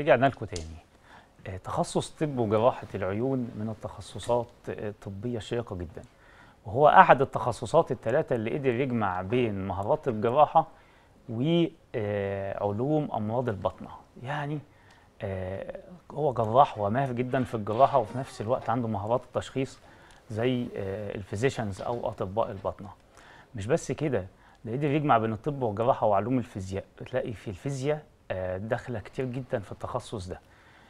رجعنا لكم تاني آه، تخصص طب وجراحة العيون من التخصصات آه، الطبية شيقة جدا وهو أحد التخصصات الثلاثة اللي قدر يجمع بين مهارات الجراحة وعلوم أمراض البطنة يعني آه، هو جراح وماهر جدا في الجراحة وفي نفس الوقت عنده مهارات التشخيص زي الفيزيشنز أو أطباء البطنة مش بس كده ده قدر يجمع بين الطب والجراحة وعلوم الفيزياء تلاقي في الفيزياء آه، داخلة كتير جدا في التخصص ده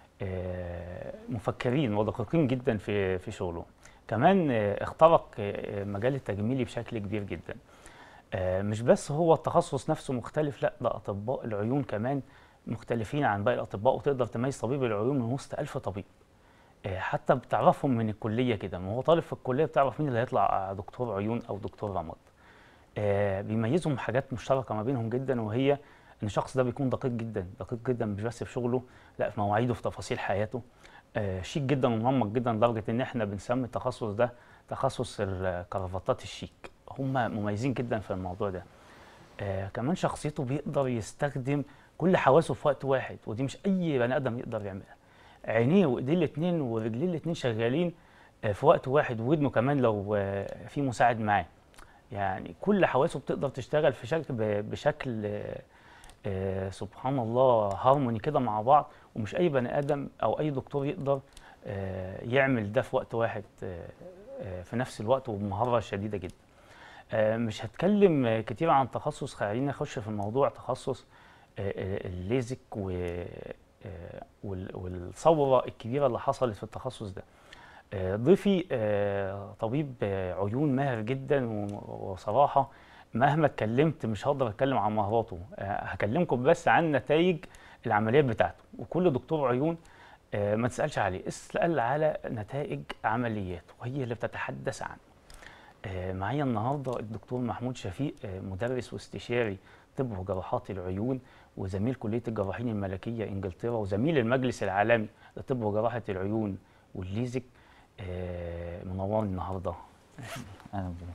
آه، مفكرين ودقيقين جدا في في شغلهم كمان آه، اخترق آه، مجال التجميلي بشكل كبير جدا آه، مش بس هو التخصص نفسه مختلف لا ده اطباء العيون كمان مختلفين عن باقي الاطباء وتقدر تميز طبيب العيون من وسط ألف طبيب آه، حتى بتعرفهم من الكليه كده ما هو طالب في الكليه بتعرف مين اللي هيطلع دكتور عيون او دكتور رمد آه، بيميزهم حاجات مشتركه ما بينهم جدا وهي ان الشخص ده بيكون دقيق جدا دقيق جدا مش بس في شغله لا في مواعيده في تفاصيل حياته آه، شيك جدا ومنمق جدا لدرجه ان احنا بنسمي التخصص ده تخصص الكرافتات الشيك هم مميزين جدا في الموضوع ده آه كمان شخصيته بيقدر يستخدم كل حواسه في وقت واحد ودي مش اي بني ادم يقدر يعملها عينيه وايديه الاثنين ورجليه الاثنين شغالين آه في وقت واحد وودنه كمان لو آه في مساعد معاه يعني كل حواسه بتقدر تشتغل في شكل ب- بشكل آه، آه، سبحان الله هارموني كده مع بعض ومش اي بني ادم او اي دكتور يقدر آه، يعمل ده في وقت واحد آه، آه، في نفس الوقت وبمهاره شديده جدا آه، مش هتكلم آه، كتير عن تخصص خلينا نخش في الموضوع تخصص آه، آه، الليزك و آه، وال- والثوره الكبيره اللي حصلت في التخصص ده آه، ضيفي آه، طبيب آه، عيون ماهر جدا و- وصراحه مهما اتكلمت مش هقدر اتكلم عن مهاراته آه، هكلمكم بس عن نتائج العمليات بتاعته وكل دكتور عيون آه، ما تسالش عليه اسال على نتائج عملياته وهي اللي بتتحدث عنه آه، معايا النهارده الدكتور محمود شفيق آه، مدرس واستشاري طب وجراحات العيون وزميل كليه الجراحين الملكيه انجلترا وزميل المجلس العالمي لطب وجراحه العيون والليزك آه، منورني النهارده اهلا بيك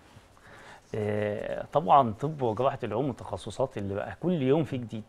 آه، طبعا طب وجراحه العيون من التخصصات اللي بقى كل يوم في جديد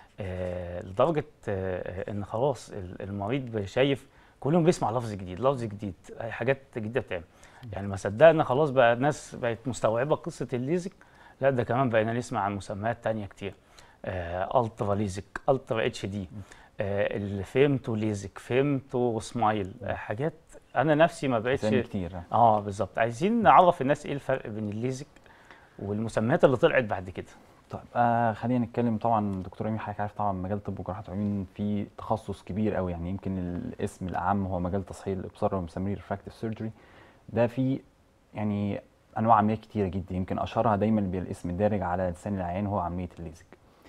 آه، لدرجه آه، ان خلاص ال- المريض شايف كل يوم بيسمع لفظ جديد لفظ جديد آه، حاجات جديده بتعمل يعني ما صدقنا خلاص بقى الناس بقت مستوعبه قصه الليزك لا ده كمان بقينا نسمع عن مسميات تانية كتير آه، الترا ليزك الترا اتش دي آه، اللي فهمته ليزك فهمته سمايل آه، حاجات انا نفسي ما بقتش اسامي كتير اه بالظبط عايزين نعرف الناس ايه الفرق بين الليزك والمسميات اللي طلعت بعد كده طيب آه خلينا نتكلم طبعا دكتور امين حضرتك عارف طبعا مجال طب وجراحه العيون فيه تخصص كبير قوي يعني يمكن الاسم الاعم هو مجال تصحيح الابصار ومسميه ريفراكتيف سيرجري ده فيه يعني انواع عمليات كتيره جدا يمكن اشهرها دايما بالاسم الدارج على لسان العيان هو عمليه الليزك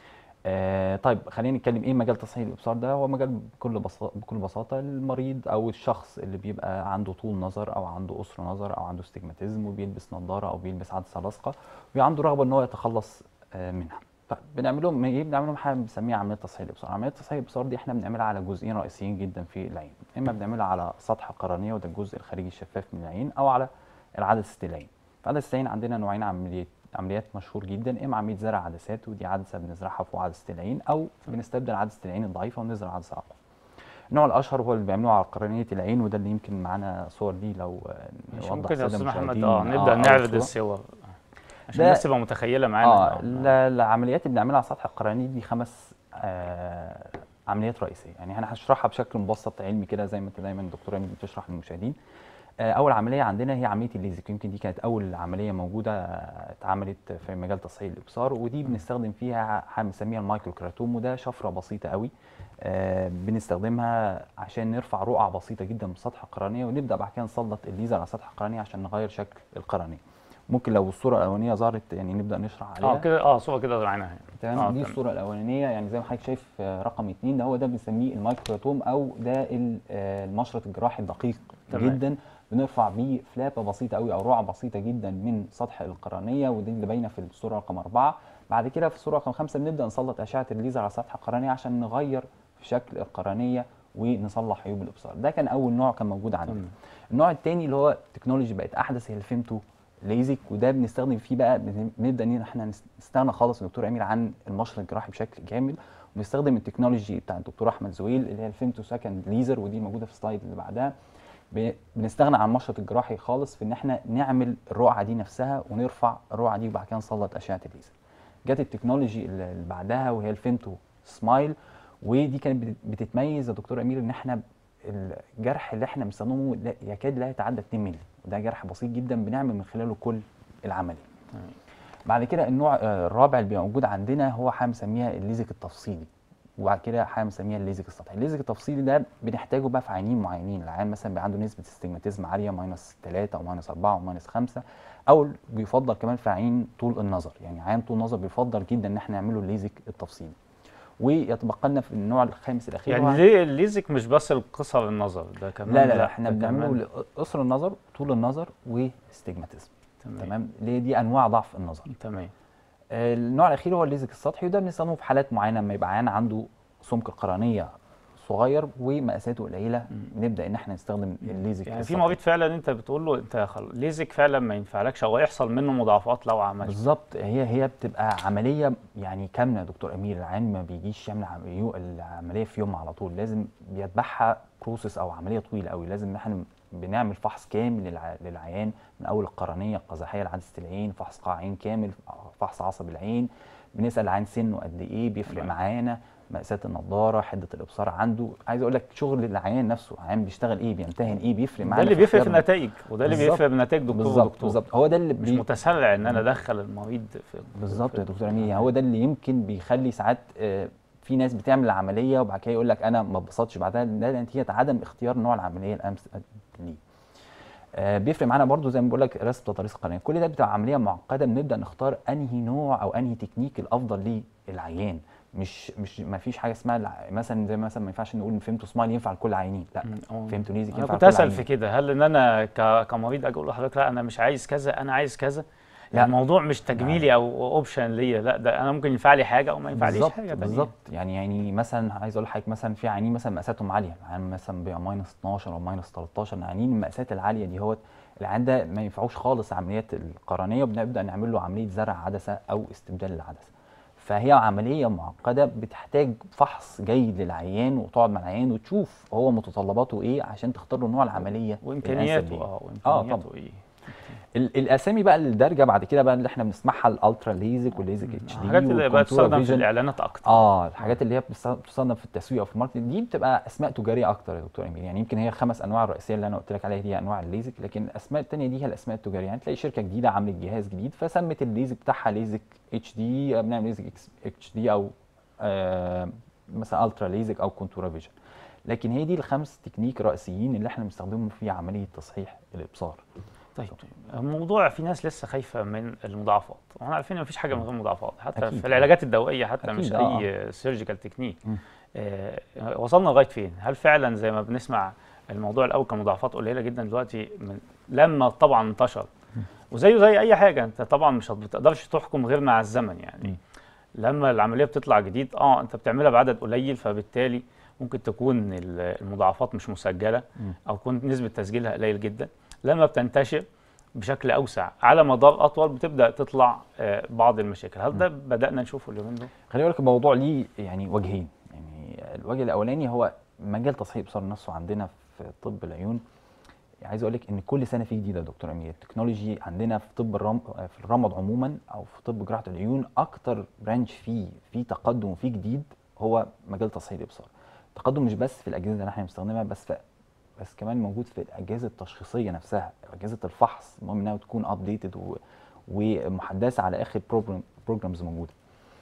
آه طيب خلينا نتكلم ايه مجال تصحيح الابصار ده هو مجال بكل بساطه بكل بساطه المريض او الشخص اللي بيبقى عنده طول نظر او عنده قصر نظر او عنده استجماتيزم وبيلبس نظاره او بيلبس عدسه لاصقه وعنده رغبه ان هو يتخلص آه، منها طيب بنعمل لهم ايه بنعمل لهم حاجه بنسميها عمليه تصحيح الابصار عمليه تصحيح الابصار دي احنا بنعملها على جزئين رئيسيين جدا في العين اما بنعملها على سطح القرنيه وده الجزء الخارجي الشفاف من العين او على العدسه العين في عدسه العين عندنا نوعين عمليات عمليات مشهور جدا اما عمليه زرع عدسات ودي عدسه بنزرعها فوق عدسه العين او بنستبدل عدسه العين الضعيفه ونزرع عدسه اقوى النوع الاشهر هو اللي بيعملوه على قرنيه العين وده اللي يمكن معانا صور ليه لو آه، مش نوضح ممكن يا السادة استاذ محمد المشاهدين. اه نبدا أول نعرض صورة. الصور عشان ده- الناس تبقى متخيله معانا اه ال- العمليات اللي بنعملها على سطح القرنيه دي خمس آه عمليات رئيسيه يعني انا هشرحها بشكل مبسط علمي كده زي ما انت دايما الدكتوره امين بتشرح للمشاهدين آه اول عمليه عندنا هي عمليه الليزك يمكن دي كانت اول عمليه موجوده آه، اتعملت في مجال تصحيح الابصار ودي بنستخدم فيها حاجه بنسميها المايكرو كراتوم وده شفره بسيطه قوي آه بنستخدمها عشان نرفع رقعه بسيطه جدا من سطح القرنيه ونبدا بعد كده نسلط الليزر على سطح القرنيه عشان نغير شكل القرنيه ممكن لو الصوره الاولانيه ظهرت يعني نبدا نشرح عليها اه كده اه صوره كده معانا هنا تمام آه، دي تمام. الصوره الاولانيه يعني زي ما حضرتك شايف آه، رقم اتنين ده هو ده بنسميه المايكروتوم او ده ال- آه، المشرط الجراحي الدقيق تمام. جدا بنرفع بيه فلابه بسيطه قوي او رقعه بسيطه جدا من سطح القرنيه ودي اللي باينه في الصوره رقم اربعه بعد كده في الصوره رقم خمسه بنبدا نسلط اشعه الليزر على سطح القرنيه عشان نغير في شكل القرنيه ونصلح عيوب الابصار ده كان اول نوع كان موجود عندنا تمام. النوع الثاني اللي هو تكنولوجي بقت احدث هي اللي فهمته ليزك وده بنستخدم فيه بقى بن- بنبدا ان احنا نس- نستغنى خالص يا دكتور امير عن المشرط الجراحي بشكل كامل بنستخدم التكنولوجي بتاع الدكتور احمد زويل اللي هي الفيمتو سكند ليزر ودي موجوده في السلايد اللي بعدها ب- بنستغنى عن المشرط الجراحي خالص في ان احنا نعمل الرقعه دي نفسها ونرفع الرقعه دي وبعد كده نسلط اشعه الليزر جت التكنولوجي اللي اللي بعدها وهي الفيمتو سمايل ودي كانت بت- بتتميز يا دكتور امير ان احنا الجرح اللي احنا بنستخدمه لا- يكاد لا يتعدى 2 مللي وده جرح بسيط جدا بنعمل من خلاله كل العمليه تمام. بعد كده النوع آه، الرابع اللي بيبقى موجود عندنا هو حاجه بنسميها الليزك التفصيلي وبعد كده حاجه بنسميها الليزك السطحي الليزك التفصيلي ده بنحتاجه بقى في عيانين معينين العيان مثلا بيبقى عنده نسبه استجماتيزم عاليه ماينس 3 او ماينس 4 او ماينس 5 او بيفضل كمان في عيان طول النظر يعني عيان طول النظر بيفضل جدا ان احنا نعمله الليزك التفصيلي ويتبقى لنا في النوع الخامس الاخير يعني هو- ليه الليزك مش بس القصر النظر ده كمان لا لا لا احنا ده بنعمله كمان- لقصر النظر طول النظر واستجماتيزم تمام تمام ليه دي انواع ضعف النظر تمام آه، النوع الاخير هو الليزك السطحي وده بنستخدمه في حالات معينه لما يبقى عيان عنده سمك قرنيه صغير ومقاساته قليله بنبدا ان احنا نستخدم الليزك يعني في السطحي. مريض فعلا انت بتقول له انت خل... ليزك فعلا ما ينفعلكش او يحصل منه مضاعفات لو عملت بالظبط هي هي بتبقى عمليه يعني كامله يا دكتور امير العيان ما بيجيش يعمل عمليو- العمليه في يوم على طول لازم بيتبعها بروسيس او عمليه طويله قوي لازم ان احنا بنعمل فحص كامل للع... للعيان من اول القرنيه القزحيه لعدسه العين فحص قاع عين كامل فحص عصب العين بنسال العيان سنه قد ايه بيفرق تمام. معانا مقاسات النضاره حده الابصار عنده عايز اقول لك شغل العيان نفسه العيان بيشتغل ايه بيمتهن ايه بيفرق معانا ده اللي بيفرق في اختيارنا. النتائج وده اللي بالظبط. بيفرق بنتائج دكتور بالظبط ودكتور بالظبط هو ده اللي مش بي... متسرع ان انا ادخل المريض في بالظبط يا في- دكتور امين هو ده اللي يمكن بيخلي ساعات آه، في ناس بتعمل العمليه وبعد كده يقول لك انا ما اتبسطش بعدها ده نتيجه عدم اختيار نوع العمليه الامثل ليه. آه، بيفرق معانا برضو زي ما بقول لك رسم تضاريس القرنيه كل ده بتبقى عمليه معقده بنبدا نختار انهي نوع او انهي تكنيك الافضل للعيان مش مش ما فيش حاجه اسمها الع- مثلا زي مثلا ما ينفعش نقول ان فهمتوا سمايل ينفع لكل العيانين لا مم، أه. فهمتوا ليزك انا ينفع كنت لكل اسال العيانين. في كده هل ان انا ك... كمريض اجي اقول لحضرتك لا انا مش عايز كذا انا عايز كذا لا. الموضوع مش تجميلي او اوبشن ليا لا ده انا ممكن ينفع لي حاجه او ما ينفعليش بالظبط حاجه تانية. بالظبط يعني يعني مثلا عايز اقول لحضرتك مثلا في عيانين مثلا مقاساتهم عاليه يعني مثلا بيبقى ماينس 12 او ماينس 13 عيانين المقاسات العاليه دي هو العيان ده ما ينفعوش خالص عمليات القرنيه وبنبدا نعمل له عمليه زرع عدسه او استبدال العدسه فهي عمليه معقده بتحتاج فحص جيد للعيان وتقعد مع العيان وتشوف هو متطلباته ايه عشان تختار له نوع العمليه الأنسب وامكانياته ليه. اه اه وامكانياته طبعا ايه ال- الاسامي بقى الدارجه بعد كده بقى اللي احنا بنسمعها الالترا ليزك والليزك اتش دي الحاجات اللي بقت تستخدم في الاعلانات اكتر اه الحاجات اللي هي بتست- بتستخدم في التسويق او في الماركتنج دي بتبقى اسماء تجاريه اكتر يا دكتور امين يعني يمكن هي الخمس انواع الرئيسيه اللي انا قلت لك عليها دي انواع الليزك لكن الاسماء الثانيه دي هي الاسماء التجاريه يعني تلاقي شركه جديده عملت جهاز جديد فسمت الليزك بتاعها ليزك اتش دي بنعمل ليزك اتش دي او آه مثلا الترا ليزك او كونتورا فيجن لكن هي دي الخمس تكنيك رئيسيين اللي احنا بنستخدمهم في عمليه تصحيح الابصار طيب الموضوع في ناس لسه خايفه من المضاعفات واحنا عارفين ان مفيش حاجه من غير مضاعفات حتى أكيد. في العلاجات الدوائيه حتى أكيد، مش آه، اي سيرجيكال تكنيك مم. آه وصلنا لغايه فين هل فعلا زي ما بنسمع الموضوع الاول كان مضاعفات قليله جدا دلوقتي من لما طبعا انتشر وزيه زي اي حاجه انت طبعا مش بتقدرش تحكم غير مع الزمن يعني مم. لما العمليه بتطلع جديد اه انت بتعملها بعدد قليل فبالتالي ممكن تكون ال- المضاعفات مش مسجله مم. او تكون نسبه تسجيلها قليل جدا لما بتنتشر بشكل اوسع على مدار اطول بتبدا تطلع آه، بعض المشاكل هل ده بدانا نشوفه اليومين دول خلي بالك الموضوع ليه يعني وجهين يعني الوجه الاولاني هو مجال تصحيح الابصار نفسه عندنا في طب العيون عايز اقول لك ان كل سنه في جديد يا دكتور امير التكنولوجي عندنا في طب الرم في الرمد عموما او في طب جراحه العيون اكتر برانش فيه فيه تقدم وفيه جديد هو مجال تصحيح الابصار تقدم مش بس في الاجهزه اللي احنا بنستخدمها بس في بس كمان موجود في الاجهزه التشخيصيه نفسها اجهزه الفحص المهم انها تكون ابديتد ومحدثه على اخر بروجرامز موجوده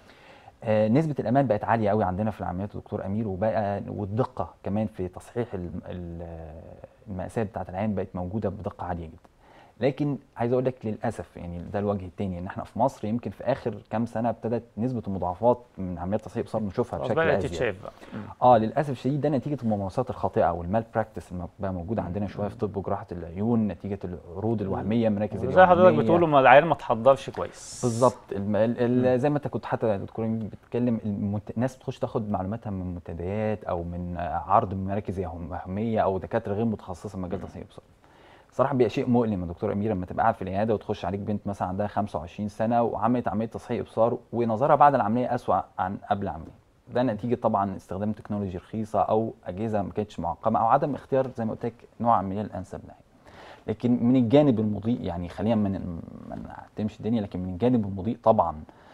آه، نسبة الأمان بقت عالية قوي عندنا في العمليات يا دكتور أمير وبقى والدقة كمان في تصحيح ال- ال- المقاسات بتاعة العين بقت موجودة بدقة عالية جدا. لكن عايز أقول لك للأسف يعني ده الوجه التاني إن إحنا في مصر يمكن في آخر كام سنة ابتدت نسبة المضاعفات من عمليات تصحيح الإبصار بنشوفها خلاص بشكل بدات أزيد. تتشاف بقى مم. اه للاسف الشديد ده نتيجه الممارسات الخاطئه والمال براكتس اللي بقى موجوده عندنا شويه في طب وجراحه العيون نتيجه العروض الوهميه مراكز زي حضرتك الوهمية. بتقول ما العيال ما تحضرش كويس بالظبط الم- ال- ال- زي ما انت كنت حتى يا دكتور إمين بتتكلم المنت... الناس بتخش تاخد معلوماتها من منتديات او من آه، عرض من مراكز وهميه او دكاتره غير متخصصه في مجال تصحيح الابصار صراحه بيبقى شيء مؤلم يا دكتور امير لما تبقى قاعد في العياده وتخش عليك بنت مثلا عندها 25 سنه وعملت عمليه تصحيح ابصار ونظرها بعد العمليه اسوأ عن قبل العمليه ده نتيجه طبعا استخدام تكنولوجي رخيصه او اجهزه ما كانتش معقمه او عدم اختيار زي ما قلت لك نوع العمليه الانسب لها لكن من الجانب المضيء يعني خلينا ما ن- ما نعتمش الدنيا لكن من الجانب المضيء طبعا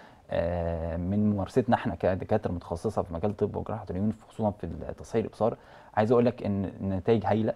آه، من ممارستنا احنا كدكاتره متخصصه في مجال الطب وجراحه العيون خصوصا في تصحيح الابصار عايز اقول لك ان النتائج هايله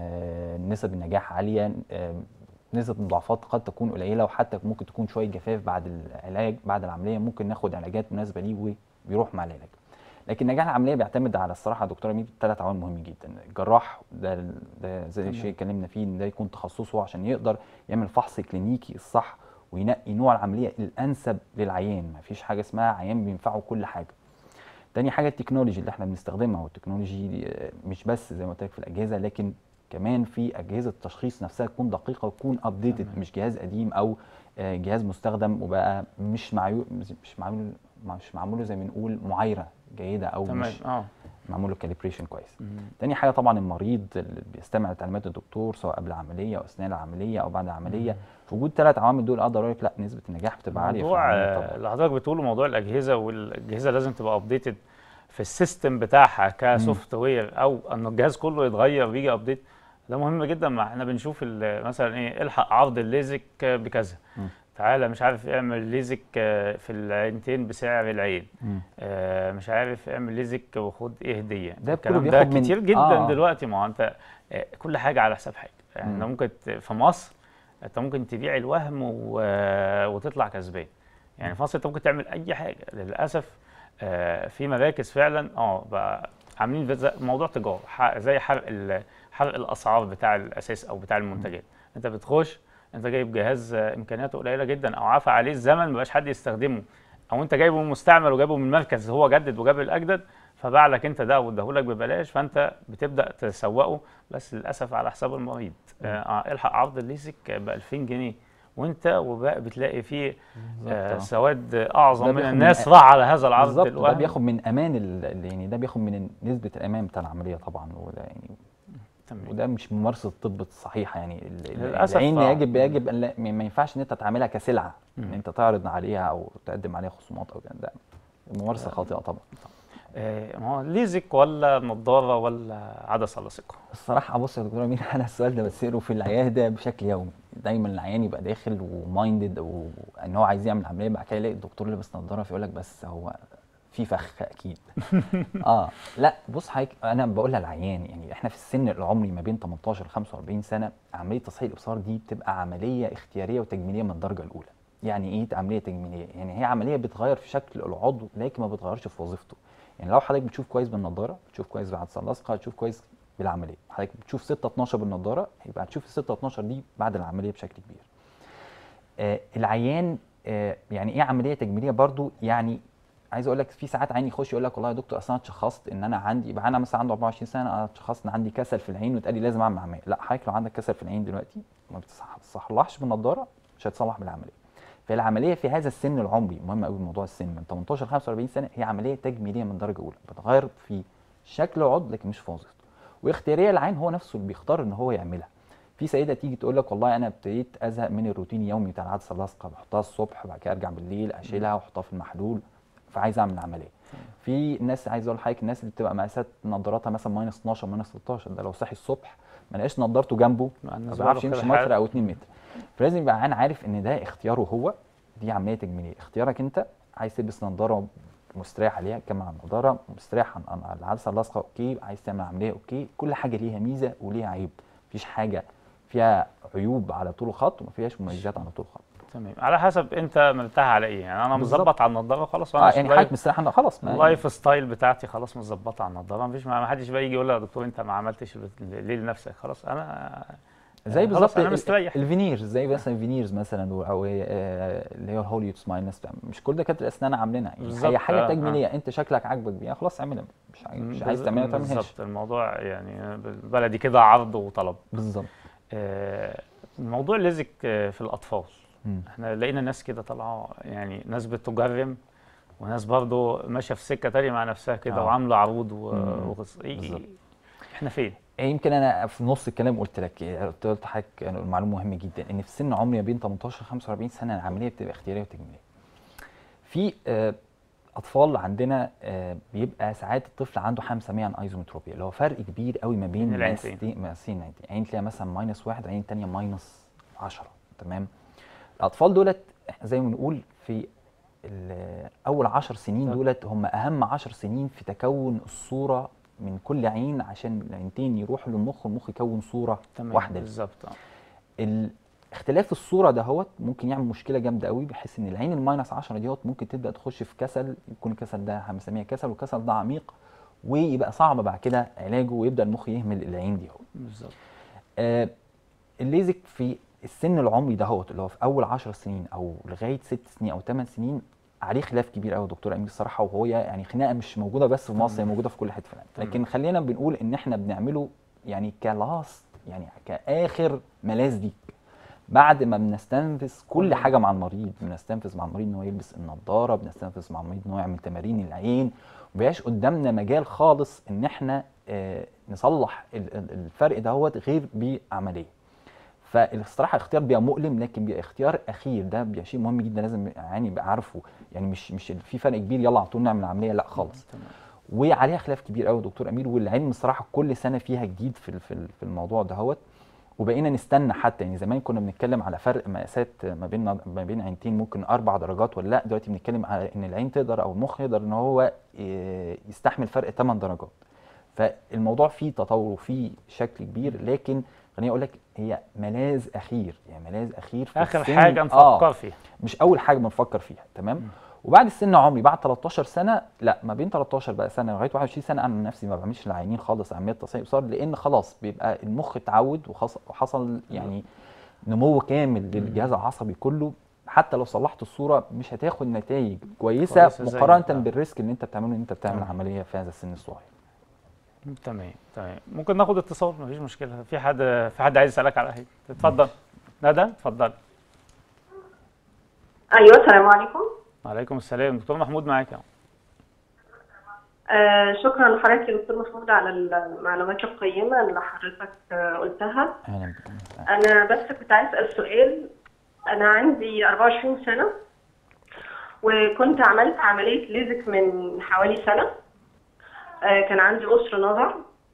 إن نسب النجاح عاليه آه، نسب المضاعفات قد تكون قليله وحتى ممكن تكون شويه جفاف بعد العلاج بعد العمليه ممكن ناخد علاجات مناسبه ليه وبيروح مع العلاج لكن نجاح العمليه بيعتمد على الصراحه يا دكتوره مير ثلاث عوامل مهمين جدا الجراح ده ده زي تمام. الشيء اتكلمنا فيه ان ده يكون تخصصه عشان يقدر يعمل فحص كلينيكي الصح وينقي نوع العمليه الانسب للعيان مفيش حاجه اسمها عيان بينفعه كل حاجه تاني حاجه التكنولوجي اللي احنا بنستخدمها والتكنولوجي دي، آه، مش بس زي ما قلت لك في الاجهزه لكن كمان في اجهزه التشخيص نفسها تكون دقيقه وتكون ابديتد تمام. مش جهاز قديم او آه، جهاز مستخدم وبقى مش معيو مش معمول مش معمول له زي ما بنقول معايره جيده او تمام مش اه معمول له كاليبريشن كويس مم. تاني حاجه طبعا المريض اللي بيستمع لتعليمات الدكتور سواء قبل العمليه او اثناء العمليه او بعد العمليه في وجود ثلاث عوامل دول اقدر اقول لك لا نسبه النجاح بتبقى عاليه في موضوع العمليه آه، طبعا اللي حضرتك بتقوله موضوع الاجهزه والاجهزه لازم تبقى ابديتد في السيستم بتاعها كسوفت وير او ان الجهاز كله يتغير ويجي ابديت ده مهم جدا ما احنا بنشوف ال- مثلا ايه الحق عرض الليزك بكذا مم. تعالى مش عارف اعمل ليزك آه، في العينتين بسعر العين مم. آه، مش عارف اعمل ليزك وخد ايه هديه ده الكلام كله ده بياخد من- كتير جدا آه. دلوقتي ما هو انت آه، كل حاجه على حساب حاجه يعني مم. انت ممكن ت- في مصر انت ممكن تبيع الوهم و... وتطلع كسبان يعني في مصر انت ممكن تعمل اي حاجه للاسف آه، في مراكز فعلا اه بقى عاملين في زي- موضوع تجاره ح- زي حرق ال- حرق الاسعار بتاع الاساس او بتاع المنتجات انت بتخش انت جايب جهاز آه، امكانياته قليله جدا او عفى عليه الزمن مبقاش حد يستخدمه او انت جايبه من مستعمل وجايبه من مركز هو جدد وجاب الاجدد فباع لك انت ده واداهولك ببلاش فانت بتبدا تسوقه بس للاسف على حساب المريض آه آه، الحق عرض الليزك ب 2000 جنيه وانت وبقى بتلاقي فيه آه بالظبط. سواد اعظم ده من بياخد الناس من- راح على هذا العرض بالظبط ده الوهم. بياخد من امان ال- ال- يعني ده بياخد من نسبه الامان بتاع العمليه طبعا وده يعني تمام. وده مش ممارسه الطب الصحيحه يعني ال- ال- للأسف العين آه. يجب يجب ان لا- ما ما ينفعش ان انت تعملها كسلعه ان مم. انت تعرض عليها او تقدم عليها خصومات او كده ده ممارسه خاطئه طبعا آه ما هو ليزك ولا نظاره ولا عدسه لاصقه الصراحه بص يا دكتوره امير انا السؤال ده بساله في العياده بشكل يومي دايما العيان يبقى داخل ومايندد وان هو عايز يعمل عمليه بعد كده يلاقي الدكتور لابس نظاره فيقول لك بس هو في فخ اكيد اه لا بص حضرتك انا بقولها للعيان يعني احنا في السن العمري ما بين 18 ل 45 سنه عمليه تصحيح الابصار دي بتبقى عمليه اختياريه وتجميليه من الدرجه الاولى يعني ايه عمليه تجميليه يعني هي عمليه بتغير في شكل العضو لكن ما بتغيرش في وظيفته يعني لو حضرتك بتشوف كويس بالنضاره بتشوف كويس بعدسه لاصقه هتشوف كويس بالعمليه حضرتك بتشوف 6 12 بالنضاره يبقى هتشوف ال 6 12 دي بعد العمليه بشكل كبير آه العيان آه يعني ايه عمليه تجميليه برضو يعني عايز اقول لك في ساعات عيني يخش يقول لك والله يا دكتور اصل انا اتشخصت ان انا عندي يبقى انا مثلا عنده 24 سنه انا اتشخصت ان عندي كسل في العين واتقال لي لازم اعمل عمليه لا حضرتك لو عندك كسل في العين دلوقتي ما بتصلحش بالنضاره مش هتصلح بالعمليه فالعمليه في هذا السن العمري مهم قوي موضوع السن من 18 ل 45 سنه هي عمليه تجميليه من درجه اولى بتغير في شكل العضو لكن مش في وظيفته واختياريه العين هو نفسه اللي بيختار ان هو يعملها في سيده تيجي تقول لك والله انا ابتديت ازهق من الروتين اليومي بتاع العدسه اللاصقه بحطها الصبح بعد كده ارجع بالليل اشيلها واحطها في المحلول فعايز اعمل عمليه في ناس عايز اقول لحضرتك الناس اللي بتبقى مقاسات نظاراتها مثلا ماينس 12 ماينس 16 ده لو صحي الصبح ما لقاش نظارته جنبه مع ما الناس بيعرفش برضه يمشي كده متر او 2 متر فلازم يبقى عين عارف ان ده اختياره هو دي عمليه تجميليه اختيارك انت عايز تلبس نظاره مستريح عليها كما على النظاره مستريح عن عن العدسه اللاصقه اوكي عايز تعمل عمليه اوكي كل حاجه ليها ميزه وليها عيب مفيش حاجه فيها عيوب على طول الخط وما فيهاش مميزات على طول الخط تمام على حسب انت مرتاح على ايه يعني انا بالظبط. مظبط على النضاره خلاص اه وانا يعني اللايف- حضرتك مستريح عن- خلاص ما- اللايف ستايل بتاعتي خلاص مظبطه على النضاره مفيش ما حدش بقى يجي يقول لي يا دكتور انت ما عملتش ليه لنفسك خلاص انا زي خلاص بالظبط أنا ال- مستريح. الفينيرز زي مثلا الفينيرز مثلا و- او آه، اللي هي الهوليود سمايل ناس بتعمل- مش كل دكاتره الاسنان عاملينها يعني بالظبط، هي حاجه آه، تجميليه انت شكلك عاجبك بيها خلاص اعملها مش عايز مش عايز بز- تعملها ما تعملهاش بالظبط الموضوع يعني بلدي كده عرض وطلب بالظبط آه، موضوع الليزك آه، في الاطفال مم. احنا لقينا ناس كده طالعه يعني ناس بتجرم وناس برضه ماشيه في سكه تانية مع نفسها كده آه. وعامله عروض و... مم. وقص... إيه- بالظبط. احنا فين؟ يمكن انا في نص الكلام قلت لك قلت قلت لحضرتك معلومه مهمه جدا ان في سن عمري بين 18 ل 45 سنه العمليه بتبقى اختياريه وتجميليه. في آه، اطفال عندنا آه، بيبقى ساعات الطفل عنده حاجه بنسميها عن ايزومتروبيا اللي هو فرق كبير قوي ما بين بين العينتين. مقاسين مقاسين عينتين عين تلاقيها مثلا ماينس واحد عين تانية ماينس 10 تمام الاطفال دولت إحنا زي ما بنقول في ال- اول 10 سنين طب. دولت هم اهم 10 سنين في تكون الصوره من كل عين عشان العينتين يروحوا للمخ والمخ يكون صوره تمام واحده ليه. بالظبط آه. ال- اختلاف الصوره دهوت ممكن يعمل مشكله جامده قوي بحيث ان العين الماينس 10 ديت ممكن تبدا تخش في كسل يكون الكسل ده هنسميه كسل والكسل ده عميق ويبقى صعب بعد كده علاجه ويبدا المخ يهمل العين دي هو. بالظبط آه الليزك في السن العمري دهوت اللي هو في اول 10 سنين او لغايه 6 سنين او 8 سنين عليه خلاف كبير قوي دكتور امير الصراحه وهو يعني خناقه مش موجوده بس في مصر هي موجوده في كل حته في العالم تمام. لكن خلينا بنقول ان احنا بنعمله يعني كلاس يعني كاخر ملاذ ليك بعد ما بنستنفذ كل حاجه مع المريض بنستنفذ مع المريض ان هو يلبس النضاره بنستنفذ مع المريض ان هو يعمل تمارين العين مبقاش قدامنا مجال خالص ان احنا آه نصلح ال- ال- الفرق دهوت غير بعمليه فالصراحه اختيار بيبقى مؤلم لكن بيبقى اختيار اخير ده بيبقى شيء مهم جدا لازم يعني يبقى عارفه يعني مش مش في فرق كبير يلا على طول نعمل عمليه لا خالص تمام وعليها خلاف كبير قوي دكتور امير والعلم الصراحه كل سنه فيها جديد في ال- في ال- في الموضوع دهوت وبقينا نستنى حتى يعني زمان كنا بنتكلم على فرق مقاسات ما بين ما بين عينتين ممكن اربع درجات ولا لا دلوقتي بنتكلم على ان العين تقدر او المخ يقدر ان هو ي- يستحمل فرق 8 درجات فالموضوع فيه تطور وفيه شكل كبير لكن خليني اقول لك هي ملاذ اخير يعني ملاذ اخير في اخر السن- حاجه آه نفكر فيها مش اول حاجه بنفكر فيها تمام وبعد السن عمري بعد 13 سنه لا ما بين 13 بقى سنه لغايه 21 سنه انا نفسي ما بعملش العينين خالص عمليه تصحيح ابصار لان خلاص بيبقى المخ اتعود وخص- وحصل يعني نمو كامل للجهاز العصبي كله حتى لو صلحت الصوره مش هتاخد نتائج كويسه كويسة زي مقارنه آه. بالريسك اللي انت بتعمله ان انت بتعمل تمام. عمليه في هذا السن الصغير تمام تمام ممكن ناخد اتصال مفيش مشكله في حد في حد عايز يسالك على حاجه اتفضل ندى اتفضل ايوه السلام عليكم وعليكم السلام دكتور محمود معاك اهو آه شكرا لحضرتك يا دكتور محمود على المعلومات القيمه اللي حضرتك آه قلتها اهلا بك انا بس كنت عايز اسال سؤال انا عندي 24 سنه وكنت عملت عمليه ليزك من حوالي سنه آه كان عندي قصر نظر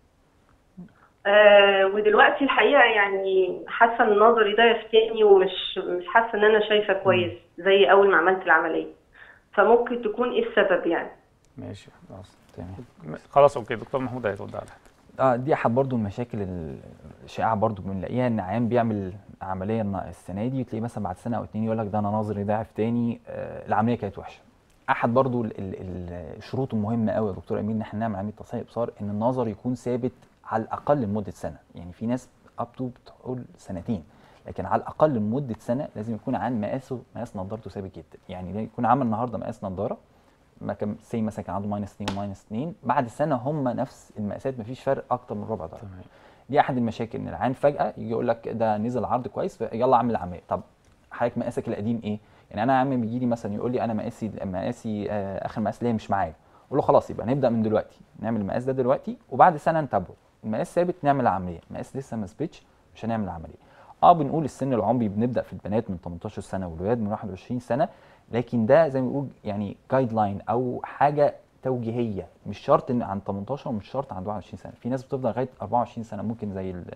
آه ودلوقتي الحقيقه يعني حاسه ان نظري ده يفتني ومش مش حاسه ان انا شايفه كويس زي اول ما عملت العمليه فممكن تكون ايه السبب يعني ماشي خلاص تمام خلاص اوكي دكتور محمود هيرد على حاجه اه دي احد برضو المشاكل ال- الشائعه برضو بنلاقيها ان عيان بيعمل عمليه النا- السنه دي وتلاقيه مثلا بعد سنه او اتنين يقول لك ده انا نظري ضعف تاني آه العمليه كانت وحشه احد برضو ال- ال- ال- الشروط المهمه قوي يا دكتور امين ان احنا نعمل عمليه تصحيح ابصار ان النظر يكون ثابت على الاقل لمده سنه يعني في ناس اب تو بتقول سنتين لكن على الاقل لمده سنه لازم يكون عن مقاسه مقاس نظارته ثابت جدا يعني ده يكون عامل النهارده مقاس نظاره ما كان سي مثلا كان عنده ماينس 2 وماينس 2 بعد سنه هم نفس المقاسات مفيش فرق اكتر من ربع درجه تمام دي احد المشاكل ان العيان فجاه يجي يقول لك ده نزل عرض كويس يلا اعمل عمليه طب حضرتك مقاسك القديم ايه يعني انا عم بيجي لي مثلا يقول لي انا مقاسي مقاسي آه اخر مقاس ليا مش معايا اقول له خلاص يبقى نبدا من دلوقتي نعمل المقاس ده دلوقتي وبعد سنه نتابعه المقاس ثابت نعمل عمليه المقاس لسه ما ثبتش مش هنعمل عمليه اه بنقول السن العمري بنبدا في البنات من 18 سنه والولاد من 21 سنه لكن ده زي ما بنقول يعني جايد لاين او حاجه توجيهيه مش شرط ان عن 18 ومش شرط عند 21 سنه في ناس بتفضل لغايه 24 سنه ممكن زي ال-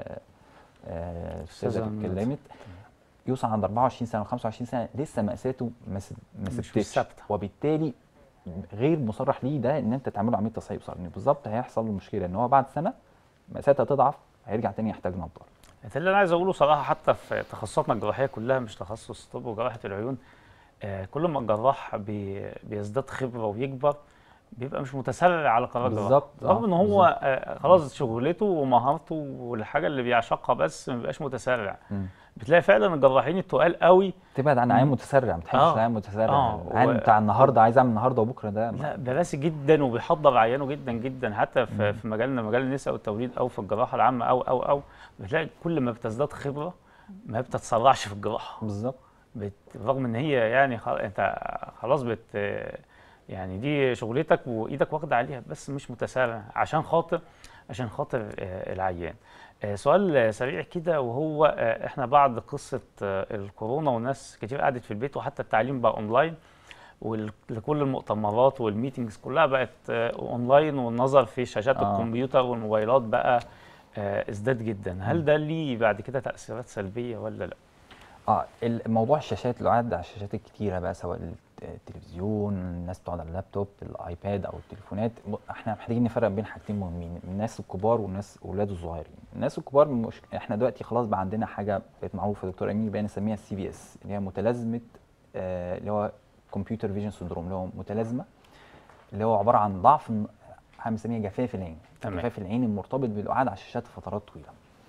آه، الاستاذه أستاذة اللي منى. اتكلمت يوصل عند 24 سنه و25 سنه لسه مقاساته ما س- ما مش ثبتتش ثابتة. وبالتالي غير مصرح ليه ده ان انت تعمله عمليه تصحيح بصر ان بالظبط هيحصل له مشكله ان هو بعد سنه مقاساتها تضعف هيرجع تاني يحتاج نظاره ده اللي انا عايز اقوله صراحه حتى في تخصصاتنا الجراحيه كلها مش تخصص طب وجراحه العيون آه كل ما الجراح بي بيزداد خبره ويكبر بيبقى مش متسرع على قرار الجراحة. بالظبط، رغم آه، ان هو آه خلاص شغلته ومهارته والحاجه اللي بيعشقها بس ما بيبقاش متسرع مم. بتلاقي فعلا الجراحين التقال قوي تبعد عن عين متسرع ما تحبش آه. العين متسرع آه، العين و- بتاع النهارده عايز اعمل النهارده وبكره ده لا ده راسي جدا وبيحضر عيانه جدا جدا حتى في, في مجالنا مجال النساء والتوليد او في الجراحه العامه او او او بتلاقي كل ما بتزداد خبره ما بتتسرعش في الجراحه بالظبط بت... رغم ان هي يعني خل... انت خلاص بت يعني دي شغلتك وايدك واخده عليها بس مش متسارع عشان خاطر عشان خاطر آه، العيان آه، سؤال آه، سريع كده وهو آه، احنا بعد قصه آه، الكورونا والناس كتير قعدت في البيت وحتى التعليم بقى اونلاين ولكل المؤتمرات والميتنجز كلها بقت آه، اونلاين والنظر في شاشات آه. الكمبيوتر والموبايلات بقى آه، ازداد جدا هل ده ليه بعد كده تاثيرات سلبيه ولا لا اه الموضوع الشاشات اللي قاعد على الشاشات الكتيره بقى سواء الت- التلفزيون الناس بتقعد على اللابتوب الايباد او التليفونات ب- احنا محتاجين نفرق بين حاجتين مهمين الناس الكبار والناس اولاد الصغيرين الناس الكبار مش احنا دلوقتي خلاص بقى عندنا حاجه بقت معروفه يا دكتور امين بقينا نسميها السي في اس اللي هي متلازمه آه اللي هو كمبيوتر فيجن سندروم اللي هو متلازمه اللي هو عباره عن ضعف الن- احنا بنسميها جفاف العين تمام. جفاف العين المرتبط بالقعاد على الشاشات فترات طويله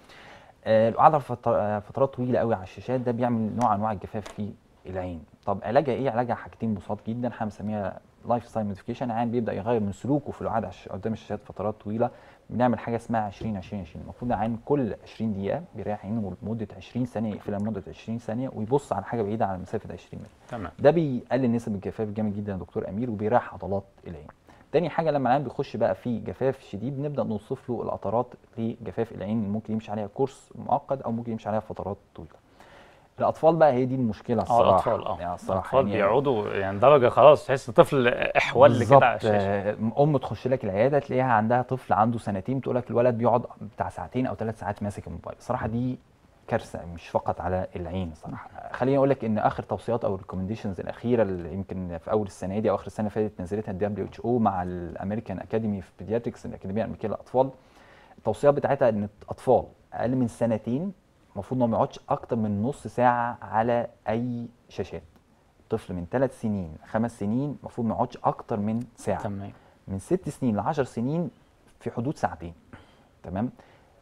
آه، القعده فتر- آه، فترات طويله قوي على الشاشات ده بيعمل نوع انواع الجفاف في العين طب علاجها ايه علاجها حاجتين بساط جدا احنا بنسميها لايف ستايل موديفيكيشن العين بيبدا يغير من سلوكه في القعده على الش- قدام الشاشات فترات طويله بنعمل حاجه اسمها 20 20 20 المفروض العين كل 20 دقيقه بيريح عينه لمده 20 ثانيه يقفلها لمده 20 ثانيه ويبص على حاجه بعيده على مسافه 20 متر تمام ده بيقلل نسب الجفاف جامد جدا يا دكتور امير وبيريح عضلات العين تاني حاجه لما العين بيخش بقى في جفاف شديد بنبدا نوصف له القطرات لجفاف العين اللي ممكن يمشي عليها كورس مؤقت او ممكن يمشي عليها فترات طويله الاطفال بقى هي دي المشكله اه الصراحه الاطفال اه يعني الصراحه الاطفال يعني بيقعدوا يعني درجه خلاص تحس طفل احول كده بالظبط على الشاشه آه، ام تخش لك العياده تلاقيها عندها طفل عنده سنتين تقول لك الولد بيقعد بتاع ساعتين او ثلاث ساعات ماسك الموبايل صراحه دي كارثه مش فقط على العين صراحه خليني اقول لك ان اخر توصيات او الريكومنديشنز الاخيره اللي يمكن في اول السنه دي او اخر السنه اللي فاتت نزلتها الدبليو اتش او مع الامريكان اكاديمي في بيدياتريكس الاكاديميه الامريكيه للاطفال التوصيات بتاعتها ان الاطفال اقل من سنتين المفروض انه ما يقعدش اكتر من نص ساعه على اي شاشات طفل من ثلاث سنين خمس سنين المفروض ما يقعدش اكتر من ساعه تمام من ست سنين ل 10 سنين في حدود ساعتين تمام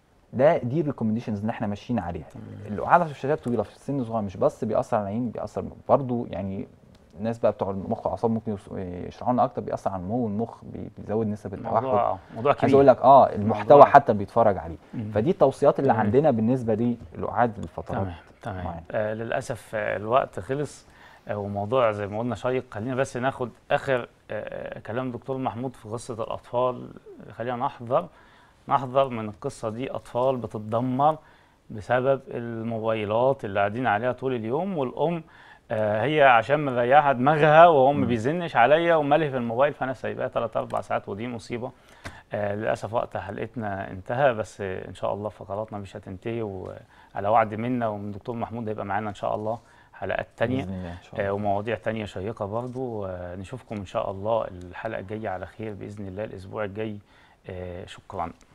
ده دي الريكومنديشنز اللي احنا ماشيين عليها القعده في الشاشات طويله في السن الصغير مش بس بيأثر على العين بيأثر برضو يعني الناس بقى بتوع المخ واعصاب ممكن يوص- يشرحوا لنا اكتر بيأثر على النمو المخ بي- بيزود نسب التوحد موضوع موضوع كبير عايز اقول لك اه المحتوى الموضوع- حتى اللي بيتفرج عليه مم. فدي التوصيات اللي تمام. عندنا بالنسبه للقعاد للفترات تمام تمام معينة. آه للاسف آه الوقت خلص آه وموضوع زي ما قلنا شيق خلينا بس ناخد اخر آه كلام دكتور محمود في قصه الاطفال خلينا نحذر نحذر من القصه دي اطفال بتتدمر بسبب الموبايلات اللي قاعدين عليها طول اليوم والام آه هي عشان مريحه دماغها وهو ما بيزنش عليا ومالي في الموبايل فانا سايباه 3 4 ساعات ودي مصيبه آه للاسف وقت حلقتنا انتهى بس آه ان شاء الله فقراتنا مش هتنتهي وعلى وعد منا ومن دكتور محمود هيبقى معانا ان شاء الله حلقات تانية باذن الله ان شاء آه الله ومواضيع تانية شيقة برضو آه نشوفكم ان شاء الله الحلقة الجاية على خير باذن الله الاسبوع الجاي آه شكرا